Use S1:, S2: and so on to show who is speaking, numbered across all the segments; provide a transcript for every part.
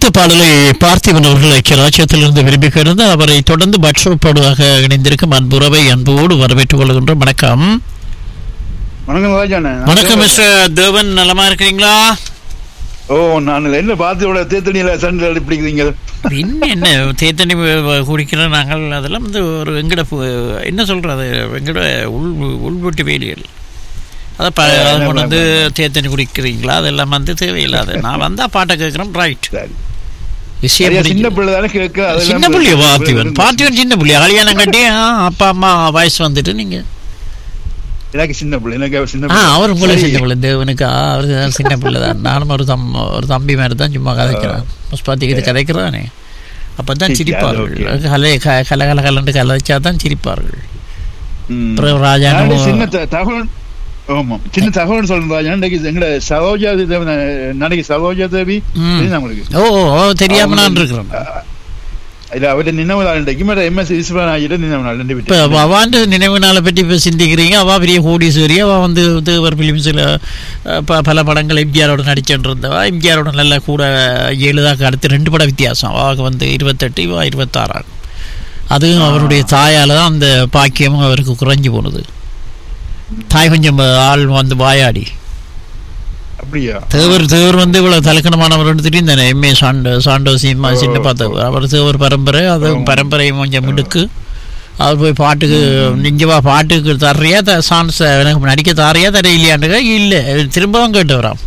S1: அடுத்த பாடலை பார்த்திபன் அவர்கள் ஐக்கிய ராஜ்யத்திலிருந்து விரும்புகிறது அவரை தொடர்ந்து பட்சப்பாடுவாக இணைந்திருக்கும் அன்புறவை அன்போடு வரவேற்றுக் கொள்கின்ற வணக்கம்
S2: வணக்கம் ராஜாண்ணே
S1: வணக்கம் மிஸ்டர் தேவன் நலமா இருக்கிறீங்களா
S2: ஓ நான் என்ன பார்த்து இவ்வளவு தேத்தனியில சண்டை அடிப்பிடிக்கிறீங்க
S1: இன்னும் என்ன தேத்தனி குடிக்கிற நாங்கள் அதெல்லாம் வந்து ஒரு வெங்கட பு- என்ன சொல்றது வெங்கட உள் உள்வெட்டு வேலியல் அதை ப அதை கொண்டு வந்து தேத்தனி குடிக்கிறீங்களா அதெல்லாம் வந்து தேவையில்லாது நான் வந்தா பாட்டை கேட்குறேன் ரைட்
S2: சரி
S1: விஷயம்
S2: சரியா, சின்ன
S1: முடிஞ்சது.
S2: பிள்ளை தானே கேட்க அதெல்லாம்
S1: சின்ன புள்ளிய பார்த்திவன் பார்த்திவன் சின்ன புள்ளி கல்யாணம் கட்டி ஆ, அப்பா அம்மா வயசு வந்துட்டு நீங்க
S2: எனக்கு சின்ன பிள்ளை எனக்கு அவர் சின்ன
S1: ஆ
S2: பிள்ளை
S1: அவர் உங்களை
S2: சரி.
S1: சின்ன பிள்ளை தேவனுக்கு ஆ, அவரு தான் சின்ன பிள்ளை தான் நானும் ஒரு தம் ஒரு தம்பி மாதிரி தான் சும்மா கதைக்கிறேன் புஷ்பாத்திக்கு இது கதைக்கிறானே அப்போ தான்
S2: சரி,
S1: சிரிப்பார்கள்
S2: அது
S1: கலை க கல கல கலண்டு கலைச்சா தான் சிரிப்பார்கள்
S2: ம்.
S1: அப்புறம் ராஜா
S2: நானே
S1: நம்ம-
S2: சின்ன த- தகவல் ஆமா சின்ன தகவல் சொல்றேன் ராஜா இன்னைக்கு எங்கட சரோஜா தேவி நாளைக்கு சரோஜா தேவி
S1: ம்.
S2: தெரியுதா உங்களுக்கு
S1: ஓ ஓ தெரியாம நான் இருக்கிறேன்
S2: இல்ல அவருடைய நினைவு நாள் இன்றைக்கு மேடம் எம்எஸ் விஸ்வநாத் ஆகிட்ட நினைவு நாள் ரெண்டு
S1: இப்போ
S2: பேரும்
S1: அவாண்டு நினைவு நாளை பற்றி இப்போ சிந்திக்கிறீங்க அவா பெரிய கோடீஸ்வரி அவள் வந்து தேவர் ஃபிலிம்ஸில் பல படங்கள் எம்ஜிஆரோட நடிச்சுருந்தவா எம்ஜிஆரோட நல்ல கூட எழுதாக்கு அடுத்து ரெண்டு படம் வித்தியாசம் அவளுக்கு வந்து இருபத்தெட்டு இவா இருபத்தாறாம் அதுவும் அவருடைய தாயால் தான் அந்த பாக்கியமும் அவருக்கு குறைஞ்சு போனது தாய் கொஞ்சம் ஆள் வந்து வாயாடி
S2: அப்படியா
S1: தேவர் தேவர் வந்து இவ்வளவு தலக்கணமானவர் தெரியும் தானே எம்ஏ சாண்டோ சாண்டோ சீமா சின்ன பார்த்தவர் அவர் தேவர் பரம்பரை அது பரம்பரையும் கொஞ்சம் மிடுக்கு அவர் போய் பாட்டுக்கு நிஞ்சவா பாட்டுக்கு தர்றியா த சான்ஸ் எனக்கு நடிக்க தாரியா தரையிலையாண்டுங்க இல்லை திரும்பவும் கேட்டவராம்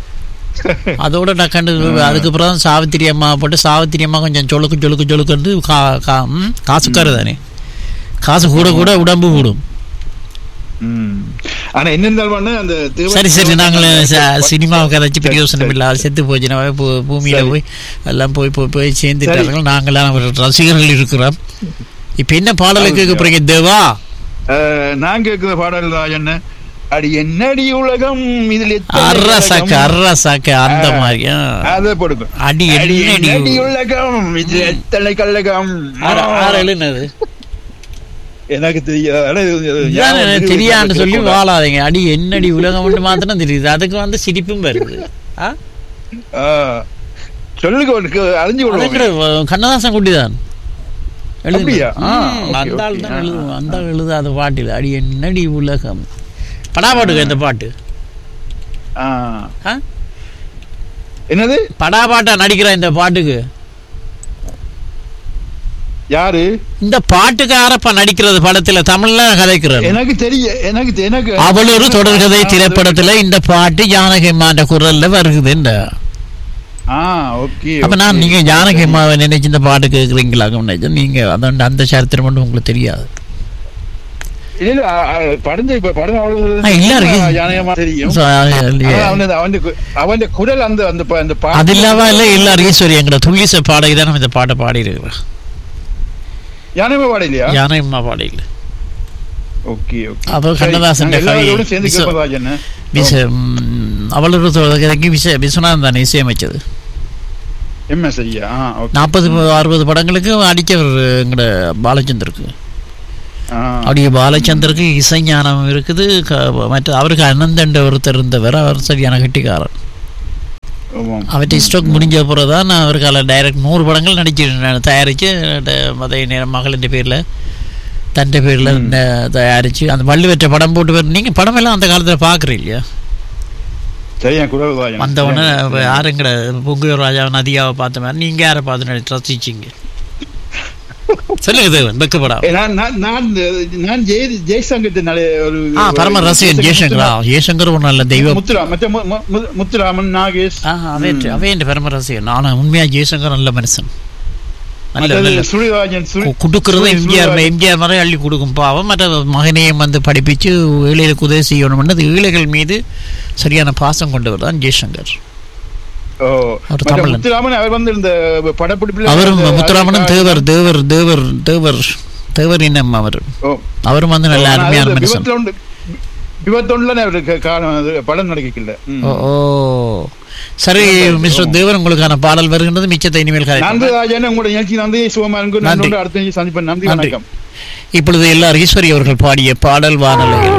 S1: அதோட நான் கண்டு அதுக்கப்புறம் தான் சாவித்திரி அம்மா போட்டு சாவித்திரி அம்மா கொஞ்சம் சொலுக்கு சொலுக்கு சொலுக்குன்னு கா கா ம், காசுக்காரு தானே காசு கூட கூட உடம்பு கூடும்
S2: ம். ஆனா என்ன இருந்தாலும் அந்த தேவ-
S1: சரி சரி நாங்கள் ச- சினிமாவை கதைச்சு பிரயோசனம் இல்லை அது செத்து போச்சுன்னா பூ- பூமியில
S2: சரி.
S1: போய் எல்லாம் போய் போய் போய் சேர்ந்துட்டார்கள் நாங்களாம் அவர் ரசிகர்கள் இருக்கிறோம் இப்ப என்ன பாடலை கேட்க போறீங்க தேவா
S2: அஹ், நான் கேட்கிற பாடல் ராஜன் அடி என்னடி உலகம் இதில் எத்தனை
S1: அரசாக்க
S2: உலகம்?
S1: அரசாக்க அந்த மாதிரி ஆ.
S2: அதை போடுங்க
S1: அடி
S2: அடி
S1: என்னடி
S2: என்னடி உலகம் இதில் எத்தனை கல்லகம்
S1: ஆறு- ஆறு எழுனது
S2: எனக்கு தெரியாது
S1: இதான் எனக்கு தெரியான்னு சொல்லி வாழாதீங்க அடி என்னடி உலகம் மட்டும் மாத்திரம் தெரியுது அதுக்கு வந்து சிரிப்பும் வருது ஆ?
S2: சொல்லுங்க உனக்கு அறிஞ்சு
S1: அது
S2: விடுவாங்க
S1: கூட கண்ணதாசன் குட்டிதான் எழுதுங்க.
S2: அப்படியா? ஆ,
S1: ம்,
S2: ஓகே,
S1: அந்த ஆள்
S2: ஓகே.
S1: தான்
S2: ஆ,
S1: எழுதுவோம் அந்த ஆள் எழுதாத பாட்டில் அடி என்னடி உலகம் படாபாட்டுக்கு இந்த பாட்டு
S2: ஆ.
S1: ஆ?
S2: என்னது
S1: படாபாட்டா நடிக்கிற இந்த பாட்டுக்கு
S2: யாரு
S1: இந்த பாட்டுக்கு யாரப்பா நடிக்கிறது படத்துல தமிழ்ல கதைக்கிறார்
S2: எனக்கு தெரிய எனக்கு தெ- எனக்கு
S1: அவள் ஒரு தொடர்கதை திரைப்படத்துல இந்த பாட்டு ஜானகி அம்மாண்ட குரல்ல வருகுது இந்த
S2: ஆ ஓகே
S1: அப்ப நான் நீங்க ஜானகி அம்மாவை நினைச்சு இந்த பாட்டு கேக்குறீங்களா நினைச்சு நீங்க அதோட அந்த சரித்திரம் மட்டும் உங்களுக்கு தெரியாது
S2: இல்ல இல்ல, அ, அ, படம் இப்ப படம் அவ்வளவு
S1: ஆ, இல்ல இருக்கு.
S2: ஜானகமா தெரியும்
S1: So, அது இல்லையே.
S2: ஆனா அவனது- அவன் கு- அவன் குரல் அந்த அந்த ப- அந்த பாட்டு-
S1: அது இல்லாம இல்ல எல்லா ஈஸ்வரி எங்கட துள்ளிச பாடகி தான் நம்ம இந்த பாட்டை பாடி இருக்கிறோம்
S2: யானைமா பாட இல்லையா
S1: ஜானகி அம்மா பாடையில்
S2: ஓகே ஓகே
S1: அப்ப கண்ணதாசன்
S2: நாங்க
S1: கவி
S2: எல்லாரோடும் சேர்ந்து
S1: விஸ்வ-
S2: கேட்போம் ராஜன்
S1: விச ம், அவளோட தொடர்கதைக்கு விச விஸ்வநாதன் தானே இசையமைச்சது
S2: எம்எஸ் ஐயா ஆ ஓகே
S1: நாற்பது அறுபது படங்களுக்கு அடிச்சவர் எங்கட பாலச்சந்தருக்கு
S2: ஆ
S1: அப்படியே பாலச்சந்தருக்கு இசைஞானம் இருக்குது க- மற்ற அவருக்கு அனந்தண்ட ஒருத்தர் இருந்தவர் அவர் சரியான கெட்டிக்காரர்
S2: ஆமாம்.
S1: அவற்றை ஸ்ட்ரோக் முடிஞ்ச பிறகு தான் அவருக்கு அதில் டைரக்ட் நூறு படங்கள் நடிச்சு தயாரித்து அதே நேரம் மகளின் பேரில் தன் பேரில் தயாரித்து அந்த வள்ளுவற்ற படம் போட்டு வர நீங்கள் படம் எல்லாம் அந்த காலத்தில் பார்க்குறீங்க இல்லையா
S2: சரியா குரல் ராஜன்
S1: வந்தவொடனே யாருங்கிற பொங்கு ராஜா நதியாவை பார்த்த மாதிரி நீங்கள் யாரை பார்த்து நடி- ரசிச்சீங்க சொல்லுங்க தேவன் வெக்கப்படா
S2: ஏ, நான் நான் நான் நான் ஜெய் ஜெய்சங்கர் நல்ல ஒரு
S1: ஆ பரம ரசிகன் ஜெய்சங்கரா ஜெய்சங்கர் ஒரு நல்ல தெய்வம்
S2: முத்துராம் மற்ற மு- மு- மு- முத்துராமன் நாகேஷ்
S1: ஆ அவே அவே என் பரம ரசிகன் ஆனால் உண்மையாக ஜெய்சங்கர் நல்ல மனுஷன் நல்ல
S2: மற்றது
S1: நல்ல
S2: சுழிராஜன் சுழி
S1: கு- கொடுக்கறது எம்ஜிஆர் எம்ஜிஆர் மாதிரி அள்ளி கொடுக்கும் பாவம் மற்ற மகனையும் வந்து படிப்பிச்சு ஏழைகளுக்கு உதவி செய்யணும்னு ஏழைகள் மீது சரியான பாசம் கொண்டவர் தான் ஜெய்சங்கர்
S2: ஓ
S1: அவர்
S2: மற்ற
S1: தமிழன்.
S2: முத்துராமன் அவர் வந்து இந்த படப்பிடிப்புல
S1: அவரும்
S2: அந்த-
S1: முத்துராமனும் தேவர் தேவர் தேவர் தேவர் தேவர் இனம் அவர்
S2: ஓ
S1: அவரும் வந்து நல்ல
S2: ஆனா,
S1: அருமையான
S2: அது
S1: மனுஷன்
S2: விபத்துல உண்டு- விபத்தொண்டுல அவருக்கு காரணம் அது படம் நடிக்கல ம்.
S1: ஓ ஓ சரி மிஸ்டர் தேவர் உங்களுக்கான பாடல் வருகின்றது மிச்சத்தை இனிமேல்
S2: நன்றி
S1: கதை
S2: ராஜன் உங்களோட நிகழ்ச்சி நன்றி சுகமா இருக்கும்
S1: நன்றி.
S2: நன்றி அடுத்த நிகழ்ச்சி சந்திப்பேன் நன்றி
S1: நன்றி.
S2: வணக்கம்
S1: இப்பொழுது எல்லார் ஈஸ்வரி அவர்கள் பாடிய பாடல் வானலையில்